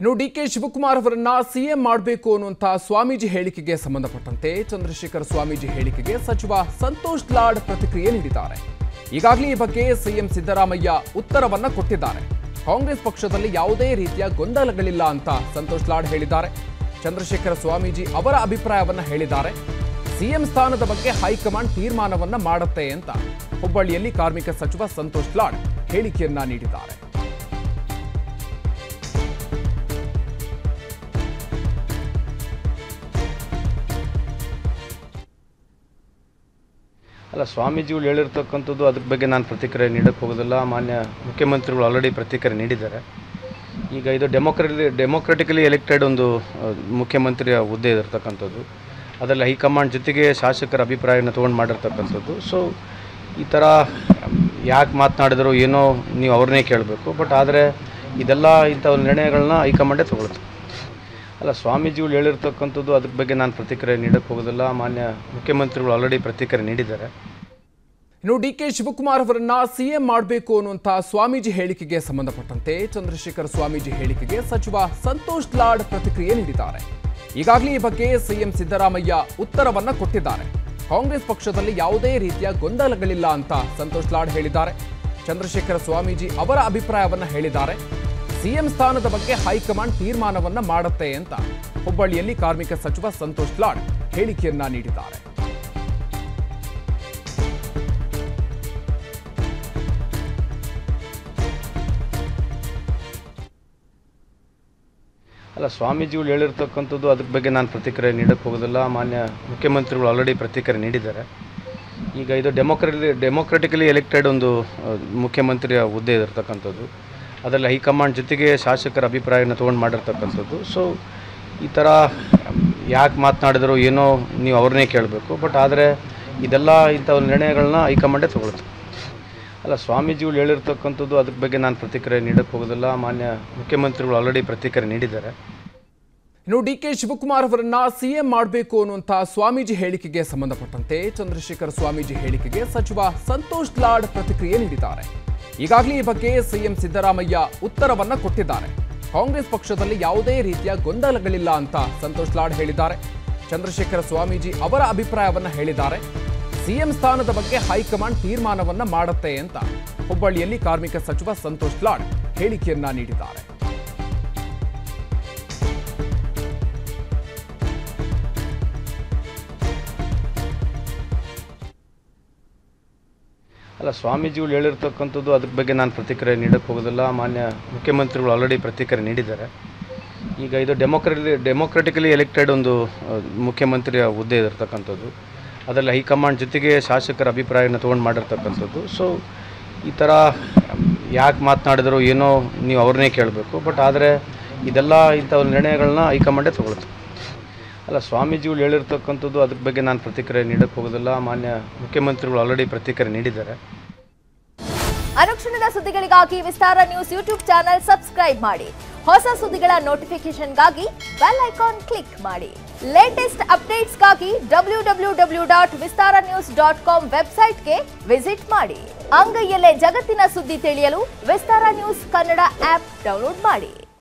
ಇನ್ನು D K Shivakumar ಅವರನ್ನ CM ಮಾಡಬೇಕು ಅನ್ನುವಂಥ ಸ್ವಾಮೀಜಿ ಹೇಳಿಕೆಗೆ ಸಂಬಂಧಪಟ್ಟಂತೆ ಚಂದ್ರಶೇಖರ್ ಸ್ವಾಮೀಜಿ ಹೇಳಿಕೆಗೆ ಸಚಿವ ಸಂತೋಷ್ ಲಾಡ್ ಪ್ರತಿಕ್ರಿಯೆ ನೀಡಿದ್ದಾರೆ ಈಗಾಗಲೇ ಈ ಬಗ್ಗೆ ಸಿಎಂ ಸಿದ್ದರಾಮಯ್ಯ ಉತ್ತರವನ್ನ ಕೊಟ್ಟಿದ್ದಾರೆ ಕಾಂಗ್ರೆಸ್ ಪಕ್ಷದಲ್ಲಿ ಯಾವುದೇ ರೀತಿಯ ಗೊಂದಲಗಳಿಲ್ಲ ಅಂತ ಸಂತೋಷ್ ಲಾಡ್ ಹೇಳಿದ್ದಾರೆ ಚಂದ್ರಶೇಖರ ಸ್ವಾಮೀಜಿ ಅವರ ಅಭಿಪ್ರಾಯವನ್ನ ಹೇಳಿದ್ದಾರೆ ಸಿಎಂ ಸ್ಥಾನದ ಬಗ್ಗೆ ಹೈಕಮಾಂಡ್ ತೀರ್ಮಾನವನ್ನ ಮಾಡುತ್ತೆ ಅಂತ ಹುಬ್ಬಳ್ಳಿಯಲ್ಲಿ ಕಾರ್ಮಿಕ ಸಚಿವ ಸಂತೋಷ್ ಲಾಡ್ ಹೇಳಿಕೆಯನ್ನ ನೀಡಿದ್ದಾರೆ ಅಲ್ಲ ಸ್ವಾಮೀಜಿಗಳು ಹೇಳಿರ್ತಕ್ಕಂಥದ್ದು ಅದ್ರ ಬಗ್ಗೆ ನಾನು ಪ್ರತಿಕ್ರಿಯೆ ನೀಡಕ್ಕೆ ಹೋಗೋದಿಲ್ಲ ಮಾನ್ಯ ಮುಖ್ಯಮಂತ್ರಿಗಳು ಆಲ್ರೆಡಿ ಪ್ರತಿಕ್ರಿಯೆ ನೀಡಿದ್ದಾರೆ ಈಗ ಇದು ಡೆಮೋಕ್ರಲಿ ಡೆಮೋಕ್ರೆಟಿಕಲಿ ಎಲೆಕ್ಟೆಡ್ ಒಂದು ಆ, ಮುಖ್ಯಮಂತ್ರಿಯ ಹುದ್ದೆ ಇರತಕ್ಕಂಥದ್ದು ಅದರಲ್ಲಿ ಹೈಕಮಾಂಡ್ ಜೊತೆಗೆ ಶಾಸಕರ ಅಭಿಪ್ರಾಯನ ತೊಗೊಂಡು ಮಾಡಿರ್ತಕ್ಕಂಥದ್ದು ಸೊ ಈ ಥರ ಯಾಕೆ ಮಾತನಾಡಿದ್ರು ಏನೋ ನೀವು ಅವ್ರನ್ನೇ ಕೇಳಬೇಕು ಬಟ್ ಆದರೆ ಇದೆಲ್ಲ ಇಂಥ ಒಂದು ನಿರ್ಣಯಗಳನ್ನ ಹೈಕಮಾಂಡೇ ತಗೊಳುತ್ತೆ ಅಲ್ಲ ಸ್ವಾಮೀಜಿಗಳು ಹೇಳಿರ್ತಕ್ಕಂಥದ್ದು ಅದ್ರ ಬಗ್ಗೆ ನಾನು ಪ್ರತಿಕ್ರಿಯೆ ನೀಡಕ್ಕೆ ಹೋಗೋದಿಲ್ಲ ಮಾನ್ಯ ಮುಖ್ಯಮಂತ್ರಿಗಳು ಆಲ್ರೆಡಿ ಪ್ರತಿಕ್ರಿಯೆ ನೀಡಿದ್ದಾರೆ ಇನ್ನು ಡಿ ಕೆ ಶಿವಕುಮಾರ್ ಅವರನ್ನ ಸಿಎಂ ಮಾಡಬೇಕು ಅನ್ನುವಂಥ ಸ್ವಾಮೀಜಿ ಹೇಳಿಕೆಗೆ ಸಂಬಂಧಪಟ್ಟಂತೆ ಚಂದ್ರಶೇಖರ್ ಸ್ವಾಮೀಜಿ ಹೇಳಿಕೆಗೆ ಸಚಿವ ಸಂತೋಷ್ ಲಾಡ್ ಪ್ರತಿಕ್ರಿಯೆ ನೀಡಿದ್ದಾರೆ ಈಗಾಗಲೇ ಈ ಬಗ್ಗೆ ಸಿಎಂ ಸಿದ್ದರಾಮಯ್ಯ ಉತ್ತರವನ್ನ ಕೊಟ್ಟಿದ್ದಾರೆ ಕಾಂಗ್ರೆಸ್ ಪಕ್ಷದಲ್ಲಿ ಯಾವುದೇ ರೀತಿಯ ಗೊಂದಲಗಳಿಲ್ಲ ಅಂತ ಸಂತೋಷ್ ಲಾಡ್ ಹೇಳಿದ್ದಾರೆ ಚಂದ್ರಶೇಖರ ಸ್ವಾಮೀಜಿ ಅವರ ಅಭಿಪ್ರಾಯವನ್ನ ಹೇಳಿದ್ದಾರೆ ಸಿಎಂ ಸ್ಥಾನದ ಬಗ್ಗೆ ಹೈಕಮಾಂಡ್ ತೀರ್ಮಾನವನ್ನ ಮಾಡುತ್ತೆ ಅಂತ ಹುಬ್ಬಳ್ಳಿಯಲ್ಲಿ ಕಾರ್ಮಿಕ ಸಚಿವ ಸಂತೋಷ್ ಲಾಡ್ ಹೇಳಿಕೆಯನ್ನ ನೀಡಿದ್ದಾರೆ ಅಲ್ಲ ಸ್ವಾಮೀಜಿಗಳು ಹೇಳಿರ್ತಕ್ಕಂಥದ್ದು ಅದ್ರ ಬಗ್ಗೆ ನಾನು ಪ್ರತಿಕ್ರಿಯೆ ನೀಡಕ್ಕೆ ಹೋಗೋದಿಲ್ಲ ಮಾನ್ಯ ಮುಖ್ಯಮಂತ್ರಿಗಳು ಆಲ್ರೆಡಿ ಪ್ರತಿಕ್ರಿಯೆ ನೀಡಿದ್ದಾರೆ ಈಗ ಇದು ಡೆಮೋಕ್ರಲಿ ಡೆಮೋಕ್ರೆಟಿಕಲಿ ಎಲೆಕ್ಟೆಡ್ ಒಂದು ಆ, ಮುಖ್ಯಮಂತ್ರಿಯ ಹುದ್ದೆ ಇರತಕ್ಕಂಥದ್ದು ಅದರಲ್ಲಿ ಹೈಕಮಾಂಡ್ ಜೊತೆಗೆ ಶಾಸಕರ ಅಭಿಪ್ರಾಯನ ತೊಗೊಂಡು ಮಾಡಿರ್ತಕ್ಕಂಥದ್ದು ಸೊ ಈ ಥರ ಯಾಕೆ ಮಾತನಾಡಿದ್ರು ಏನೋ ನೀವು ಅವ್ರನ್ನೇ ಕೇಳಬೇಕು ಬಟ್ ಆದರೆ ಇದೆಲ್ಲ ಇಂಥ ಒಂದು ನಿರ್ಣಯಗಳನ್ನ ಹೈಕಮಾಂಡೇ ತಗೊಳುತ್ತೆ ಅಲ್ಲ ಸ್ವಾಮೀಜಿಗಳು ಹೇಳಿರ್ತಕ್ಕಂಥದ್ದು ಅದ್ರ ಬಗ್ಗೆ ನಾನು ಪ್ರತಿಕ್ರಿಯೆ ನೀಡಕ್ಕೆ ಹೋಗೋದಿಲ್ಲ ಮಾನ್ಯ ಮುಖ್ಯಮಂತ್ರಿಗಳು ಆಲ್ರೆಡಿ ಪ್ರತಿಕ್ರಿಯೆ ನೀಡಿದ್ದಾರೆ ಇನ್ನು ಡಿ ಕೆ ಶಿವಕುಮಾರ್ ಅವರನ್ನ ಸಿಎಂ ಮಾಡಬೇಕು ಅನ್ನುವಂಥ ಸ್ವಾಮೀಜಿ ಹೇಳಿಕೆಗೆ ಸಂಬಂಧಪಟ್ಟಂತೆ ಚಂದ್ರಶೇಖರ್ ಸ್ವಾಮೀಜಿ ಹೇಳಿಕೆಗೆ ಸಚಿವ ಸಂತೋಷ್ ಲಾಡ್ ಪ್ರತಿಕ್ರಿಯೆ ನೀಡಿದ್ದಾರೆ ಈಗಾಗಲೇ ಈ ಬಗ್ಗೆ ಸಿಎಂ ಸಿದ್ದರಾಮಯ್ಯ ಉತ್ತರವನ್ನ ಕೊಟ್ಟಿದ್ದಾರೆ ಕಾಂಗ್ರೆಸ್ ಪಕ್ಷದಲ್ಲಿ ಯಾವುದೇ ರೀತಿಯ ಗೊಂದಲಗಳಿಲ್ಲ ಅಂತ ಸಂತೋಷ್ ಲಾಡ್ ಹೇಳಿದ್ದಾರೆ ಚಂದ್ರಶೇಖರ ಸ್ವಾಮೀಜಿ ಅವರ ಅಭಿಪ್ರಾಯವನ್ನ ಹೇಳಿದ್ದಾರೆ ಸಿಎಂ ಸ್ಥಾನದ ಬಗ್ಗೆ ಹೈಕಮಾಂಡ್ ತೀರ್ಮಾನವನ್ನ ಮಾಡುತ್ತೆ ಅಂತ ಹುಬ್ಬಳ್ಳಿಯಲ್ಲಿ ಕಾರ್ಮಿಕ ಸಚಿವ ಸಂತೋಷ್ ಲಾಡ್ ಹೇಳಿಕೆಯನ್ನ ನೀಡಿದ್ದಾರೆ ಅಲ್ಲ ಸ್ವಾಮೀಜಿಗಳು ಹೇಳಿರ್ತಕ್ಕಂಥದ್ದು ಅದ್ರ ಬಗ್ಗೆ ನಾನು ಪ್ರತಿಕ್ರಿಯೆ ನೀಡಕ್ಕೆ ಹೋಗೋದಿಲ್ಲ ಮಾನ್ಯ ಮುಖ್ಯಮಂತ್ರಿಗಳು ಆಲ್ರೆಡಿ ಪ್ರತಿಕ್ರಿಯೆ ನೀಡಿದ್ದಾರೆ ಈಗ ಇದು ಡೆಮೋಕ್ರಲಿ ಡೆಮೋಕ್ರೆಟಿಕಲಿ ಎಲೆಕ್ಟೆಡ್ ಒಂದು ಆ, ಮುಖ್ಯಮಂತ್ರಿಯ ಹುದ್ದೆ ಇರತಕ್ಕಂಥದ್ದು ಅದರಲ್ಲಿ ಹೈಕಮಾಂಡ್ ಜೊತೆಗೆ ಶಾಸಕರ ಅಭಿಪ್ರಾಯನ ತೊಗೊಂಡು ಮಾಡಿರ್ತಕ್ಕಂಥದ್ದು ಸೊ ಈ ಥರ ಯಾಕೆ ಮಾತನಾಡಿದ್ರು ಏನೋ ನೀವು ಅವ್ರನ್ನೇ ಕೇಳಬೇಕು ಬಟ್ ಆದರೆ ಇದೆಲ್ಲ ಇಂಥ ಒಂದು ನಿರ್ಣಯಗಳನ್ನ ಹೈಕಮಾಂಡೇ ತಗೊಳುತ್ತೆ ಅಲ್ಲ ಸ್ವಾಮೀಜಿಗಳು ಹೇಳಿರ್ತಕ್ಕಂಥದ್ದು ಅದ್ರ ಬಗ್ಗೆ ನಾನು ಪ್ರತಿಕ್ರಿಯೆ ನೀಡಕ್ಕೆ ಹೋಗೋದಿಲ್ಲ ಮಾನ್ಯ ಮುಖ್ಯಮಂತ್ರಿಗಳು ಆಲ್ರೆಡಿ ಪ್ರತಿಕ್ರಿಯೆ ನೀಡಿದ್ದಾರೆ ಅನುಕ್ಷಣದ ಸುದ್ದಿಗಳಿಗಾಗಿ Vistara news YouTube channel subscribe ಮಾಡಿ ಹೊಸ ಸುದ್ದಿಗಳ ನೋಟಿಫಿಕೇಶನ್ಗಾಗಿ ಬೆಲ್ ಐಕಾನ್ ಕ್ಲಿಕ್ ಮಾಡಿ ಲೇಟೆಸ್ಟ್ ಅಪ್ಡೇಟ್ಸ್ಗಾಗಿ W W W dot Vistara news dot com ವೆಬ್ಸೈಟ್ಗೆ ವಿಸಿಟ್ ಮಾಡಿ ಅಂಗೈಯಲ್ಲೇ ಜಗತ್ತಿನ ಸುದ್ದಿ ತಿಳಿಯಲು Vistara news Kannada app download ಮಾಡಿ